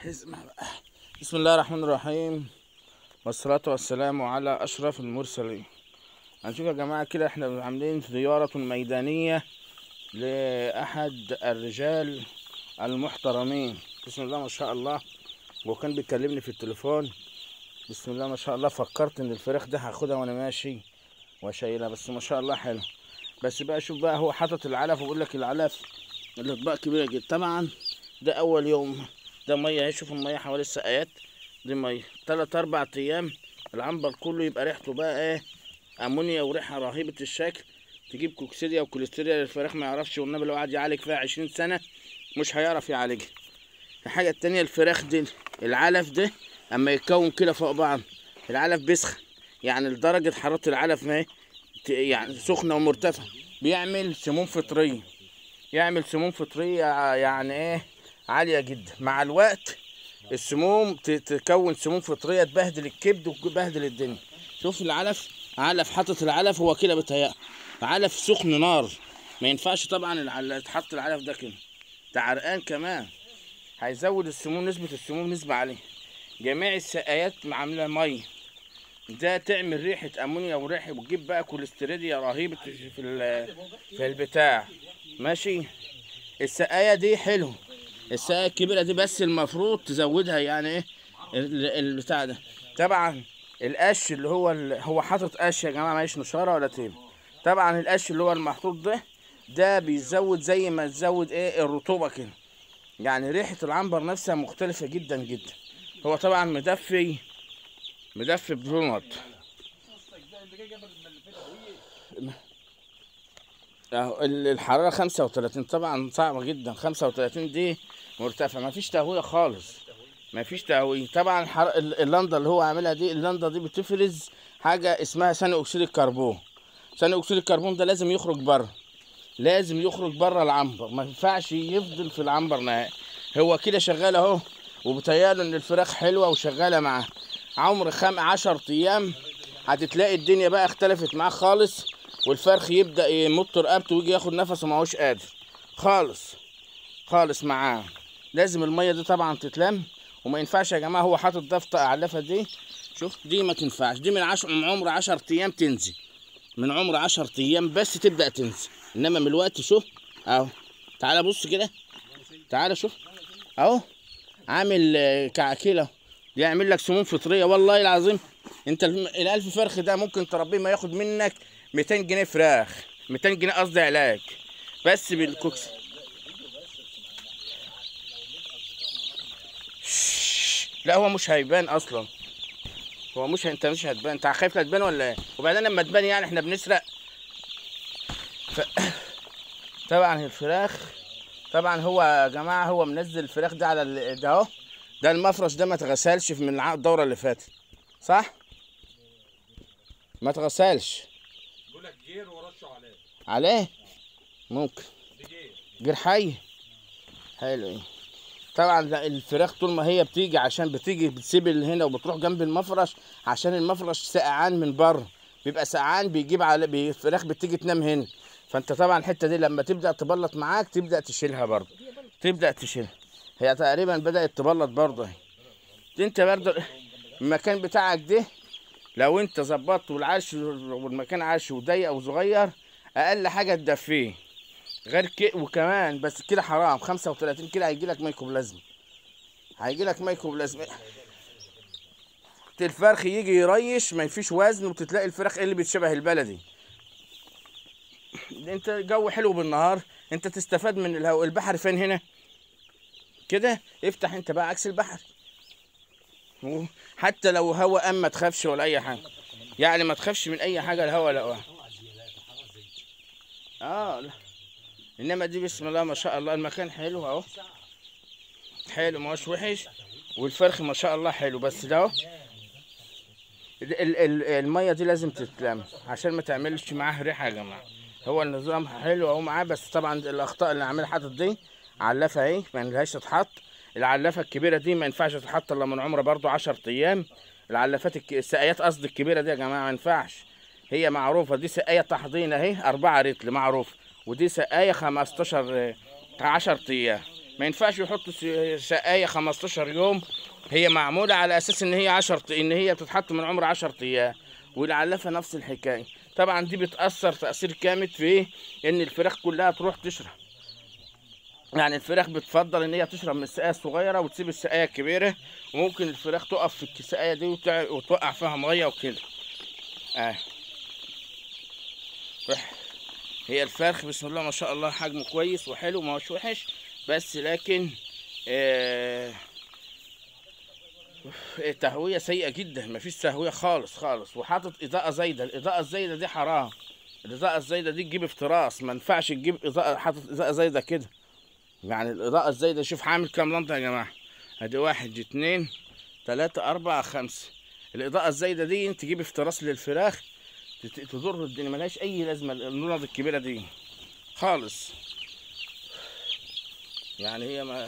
اسمع بقى بسم الله الرحمن الرحيم والصلاة والسلام على أشرف المرسلين هنشوف يا جماعة كده احنا عاملين زيارة ميدانية لأحد الرجال المحترمين بسم الله ما شاء الله وكان بيكلمني في التليفون بسم الله ما شاء الله فكرت ان الفراخ ده هاخدها وانا ماشي واشيلها بس ما شاء الله حلو بس بقى شوف بقى هو حاطط العلف وبقول لك العلف الاطباق كبيره جدا طبعا ده اول يوم ده ميه اهي شوف الميه حوالي السقايات دي ميه تلات اربع ايام العنبر كله يبقى ريحته بقى ايه امونيا وريحه رهيبه الشكل تجيب كوكسيديا وكوليستيريا للفراخ ما يعرفش والنبي لو قعد يعالج فيها عشرين سنه مش هيعرف يعالجها الحاجه التانية الفراخ دي العلف ده اما يتكون كده فوق بعض العلف بيسخن يعني لدرجه حراره العلف ما هي ت- يعني سخنه ومرتفعه بيعمل سموم فطريه يعمل سموم فطريه ع- يعني ايه عاليه جدا مع الوقت السموم ت- تكون سموم فطريه تبهدل الكبد وتبهدل الدنيا شوف العلف علف حاطط العلف هو كده بتهيأ علف سخن نار ما ينفعش طبعا الع- يتحط العلف ده كده ده عرقان كمان هيزود السموم نسبة السموم نسبة عليه جميع السقايات عاملة مية ده تعمل ريحة أمونيا وريحة وتجيب بقى كوليستيريديا رهيبة في ال- في البتاع ماشي السقاية دي حلو السقاية الكبيرة دي بس المفروض تزودها يعني ايه ال- البتاع ده طبعا القش اللي هو ال- هو حاطط قش يا جماعة ماهيش نشارة ولا تيم طبعا القش اللي هو المحطوط ده ده بيزود زي ما تزود ايه الرطوبة كده يعني ريحة العنبر نفسها مختلفة جدا جدا هو طبعا مدفي مدفي بلونات اهو ال- الحرارة 35 طبعا صعبة جدا 35 دي مرتفعة مفيش تهوية خالص مفيش تهوية طبعا الحر... ال- اللندا اللي هو عاملها دي اللندا دي بتفرز حاجة اسمها ثاني أكسيد الكربون ثاني أكسيد الكربون ده لازم يخرج بره لازم يخرج بره العنبر ما ينفعش يفضل في العنبر نهائي هو كده شغال اهو وبتهيأله ان الفراخ حلوه وشغاله معاه عمر خم عشر ايام هتتلاقي الدنيا بقى اختلفت معاه خالص والفرخ يبدا يمط رقبته ويجي ياخد نفسه ما هوش قادر خالص خالص معاه لازم الميه دي طبعا تتلم وما ينفعش يا جماعه هو حاطط ده في علفه دي شوف دي ما تنفعش دي من عشر من عمر 10 ايام تنزل من عمر 10 ايام بس تبدا تنزل انما من الوقت شوف اهو تعالى بص كده تعالى شوف اهو عامل آه، كعكيله يعمل لك سموم فطريه والله العظيم انت الم- الالف فرخ ده ممكن تربيه ما ياخد منك 200 جنيه فراخ 200 جنيه قصدي علاج بس بالكوكس شش. لا هو مش هيبان اصلا هو مش انت مش هتبان انت خايف لا تبان ولا ايه وبعدين لما تبان يعني احنا بنسرق ف... طبعا الفراخ طبعا هو يا جماعه هو منزل الفراخ ده على ال- ده اهو ده المفرش ده ما اتغسلش من الع- الدوره اللي فاتت صح ما اتغسلش بيقول لك جير ورشوا عليه عليه ممكن بجير جير حي حلو ايه طبعا ده الفراخ طول ما هي بتيجي عشان بتيجي بتسيب اللي هنا وبتروح جنب المفرش عشان المفرش سقعان من بره بيبقى سقعان بيجيب على بي- الفراخ بتيجي تنام هنا فانت طبعا الحته دي لما تبدا تبلط معاك تبدا تشيلها برضه تبدا تشيلها هي تقريبا بدات تبلط برضه اهي دي انت برضه المكان بتاعك ده لو انت ظبطت والعش والمكان عش وضيق وصغير اقل حاجه تدفيه غير كده وكمان بس كده حرام 35 كده هيجي لك مايكوبلازما هيجي لك مايكوبلازما الفرخ يجي يريش ما فيش وزن وتتلاقي الفراخ اللي بتشبه البلدي انت جو حلو بالنهار انت تستفاد من الهواء البحر فين هنا كده افتح انت بقى عكس البحر و- حتى لو هوا ام ما تخافش ولا اي حاجه يعني ما تخافش من اي حاجه الهوا لا اه لا. انما دي بسم الله ما شاء الله المكان حلو اهو حلو ما هوش وحش والفرخ ما شاء الله حلو بس ده اهو ال- ال- ال- الميه دي لازم تتلم عشان ما تعملش معاه ريحه يا جماعه هو النظام حلو اهو معاه بس طبعا الاخطاء اللي عاملها حاطط دي علفه اهي ما لهاش تتحط العلافه الكبيره دي ما ينفعش تتحط الا من عمر برضو 10 ايام العلافات الك... السقايات قصدي الكبيره دي يا جماعه ما ينفعش هي معروفه دي سقايه تحضين اهي 4 رتل معروف ودي سقايه 15 آه، 10 ايام ما ينفعش يحطوا س- سقايه 15 يوم هي معموله على اساس ان هي 10 ان هي بتتحط من عمر 10 ايام والعلافه نفس الحكايه طبعا دي بتاثر تاثير كامل في إيه؟ ان الفراخ كلها تروح تشرب يعني الفراخ بتفضل ان هي تشرب من السقايه الصغيره وتسيب السقايه الكبيره وممكن الفراخ تقف في السقايه دي وتع- وتوقع فيها ميه وكده اه رح. هي الفرخ بسم الله ما شاء الله حجمه كويس وحلو ما هوش وحش بس لكن آه تهوية سيئة جدا مفيش تهوية خالص خالص وحاطط إضاءة زايدة الإضاءة الزايدة دي حرام الإضاءة الزايدة دي تجيب افتراس ما ينفعش تجيب إضاءة حاطط إضاءة زايدة كده يعني الإضاءة الزايدة شوف عامل كام لمبة يا جماعة ادي واحد اتنين تلاتة أربعة خمسة الإضاءة الزايدة دي تجيب افتراس للفراخ تت- تضر الدنيا ملهاش أي لازمة النونض الكبيرة دي خالص يعني هي ما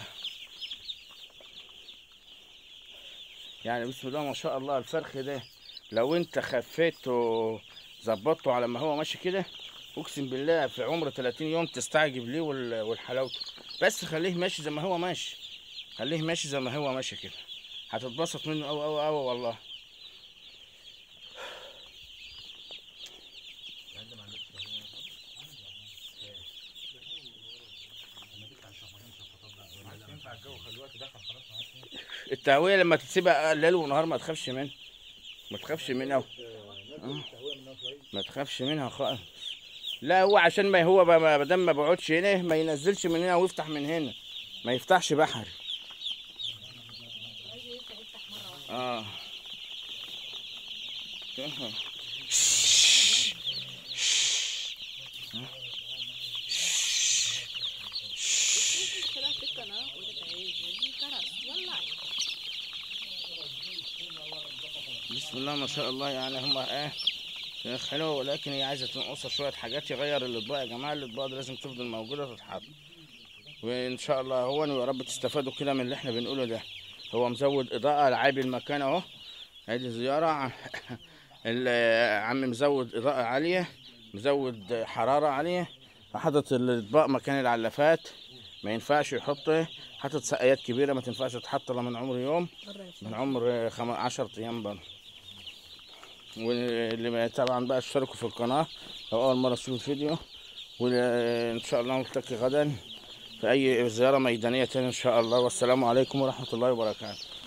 يعني بسم الله ما شاء الله الفرخ ده لو انت خفيته ظبطته على ما هو ماشي كده اقسم بالله في عمر 30 يوم تستعجب ليه وال- والحلاوته بس خليه ماشي زي ما هو ماشي خليه ماشي زي ما هو ماشي كده هتتبسط منه أوي أوي أوي والله التهوية لما تسيبها ليل ونهار ما تخافش منها ما تخافش منها آه. ما تخافش منها خالص لا هو عشان ما هو ما دام ما بيقعدش هنا ما ينزلش من هنا ويفتح من هنا ما يفتحش بحري اه اشتراك في القناة وتفعيل زر الجرس واللايك بسم الله ما شاء الله يعني هم ايه فراخ حلوه ولكن هي عايزه تنقصها شويه حاجات يغير الاطباق يا جماعه الاطباق دي لازم تفضل موجوده وتتحط وان شاء الله هو ويا رب تستفادوا كده من اللي احنا بنقوله ده هو مزود اضاءه لعيب المكان اهو ادي زياره عم- ال- عم مزود اضاءه عاليه مزود حراره عاليه حاطط الاطباق مكان العلافات ما ينفعش يحط حاطط سقايات كبيره ما تنفعش تتحط الا من عمر يوم من عمر خم... 10 ايام برضه واللي ما- طبعا بقى اشتركوا في القناه لو اول مره تشوفوا الفيديو وان شاء الله نلتقي غدا في اي زياره ميدانيه تاني ان شاء الله والسلام عليكم ورحمه الله وبركاته